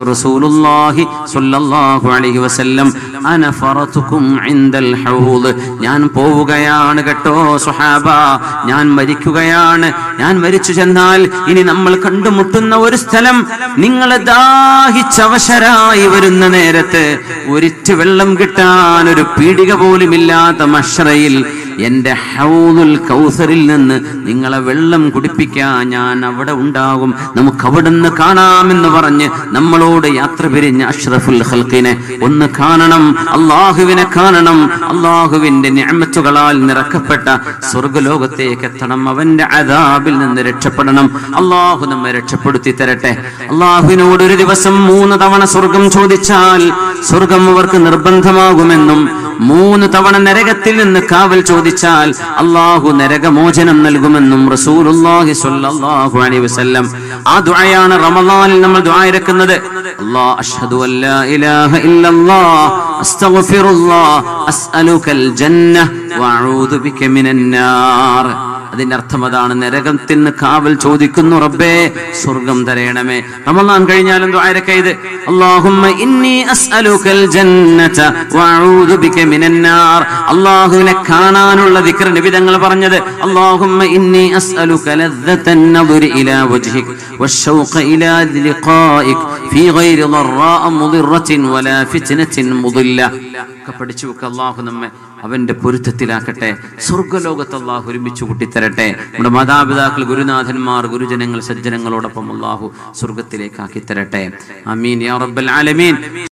റസൂലുള്ളാഹി സ്വല്ലല്ലാഹു അലൈഹി വസല്ലം അന ഫറതുകും ഇൻദൽ ഹൗദ് ഞാൻ പോവുകയാണ് കേട്ടോ സുഹാബ ഞാൻ മരിക്കുകയാണ് ഞാൻ മരിച്ചു ചെന്നാൽ ഇനി നമ്മൾ കണ്ടുമുട്ടുന്ന ഒരു സ്ഥലം നിങ്ങൾ ദാഹിച്ചവശരായി വരുന്ന നേരത്ത് ഒരിറ്റ് വെള്ളം കിട്ടാൻ ഒരു പീടിക പോലുമില്ലാത്ത മഷ്റയിൽ എന്റെ ഹൗദുൽ കൗസറിൽ നിന്ന് നിങ്ങളെ വെള്ളം കുടിപ്പിക്കാൻ ഞാൻ അവിടെ ഉണ്ടാകും നമുക്ക് അവിടുന്ന് കാണാമെന്ന് പറഞ്ഞ് നമ്മളോട് യാത്ര പിരിഞ്ഞ അഷ്റഫുൽ ഖൽക്കിനെ ഒന്ന് കാണണം അള്ളാഹുവിനെ കാണണം അള്ളാഹുവിന്റെ ഞാമത്തുകളാൽ നിറക്കപ്പെട്ട സ്വർഗലോകത്തേക്ക് എത്തണം അവന്റെ അതാബിൽ നിന്ന് രക്ഷപ്പെടണം അള്ളാഹു നമ്മെ രക്ഷപ്പെടുത്തി തരട്ടെ അള്ളാഹുവിനോട് ഒരു ദിവസം മൂന്ന് തവണ സ്വർഗം ചോദിച്ചാൽ സ്വർഗം അവർക്ക് നിർബന്ധമാകുമെന്നും മൂന്ന് തവണ നരകത്തിൽ നിന്ന് കാവൽ ചോദിച്ചാൽ അള്ളാഹു നരകമോചനം നൽകുമെന്നും റസൂലുള്ളാഹി സ്വല്ലല്ലാഹു അലൈഹി വസല്ലം ആ ദുആയാണ് റമളാനിൽ നമ്മൾ ദുആ ഇറക്കുന്നത് അല്ലാഹ് അഷ്ഹദു അല്ലാ ഇലാഹ ഇല്ലല്ലാഹ് അസ്തഗ്ഫിറുല്ലാഹ് അസ്അലുകൽ ജന്ന വഅഊദു ബിക മിനൻ നാർ അതിന്റെ അർത്ഥം അതാണ് നരകത്തിൽ നിന്ന് കാവൽ ചോദിക്കുന്നു റബ്ബേ സ്വർഗം തരയണമേ റമളാൻ കഴിഞ്ഞാലും ദുആരൊക്കെ ഇത് അല്ലാഹുമ്മ ഇന്നി അസ്അലുകൽ ജന്നത വഅഊദു ബിക മിനൻ നാർ അല്ലാഹുവിനെ കാണാനുള്ള ദിക്ർ നബി തങ്ങൾ പറഞ്ഞത് അല്ലാഹുമ്മ ഇന്നി അസ്അലുക ലദ്ദതൻ നദുരി ഇലാ വജ്ഹിക് والشوق إلى لقائك في غير ضراء مضرة ولا فتنة مضلة ഒക്കെ പഠിച്ചു വെക്കുക അള്ളാഹു നമ്മെ അവന്റെ പൊരുത്തത്തിലാക്കട്ടെ സ്വർഗലോകത്ത് അള്ളാഹു ഒരുമിച്ച് കൂട്ടിത്തരട്ടെ നമ്മുടെ മാതാപിതാക്കൾ ഗുരുനാഥന്മാർ ഗുരുജനങ്ങൾ സജ്ജനങ്ങളോടൊപ്പം അള്ളാഹു സ്വർഗത്തിലേക്ക് ആക്കി തരട്ടെ അമീൻ യാ റബ്ബൽ ആലമീൻ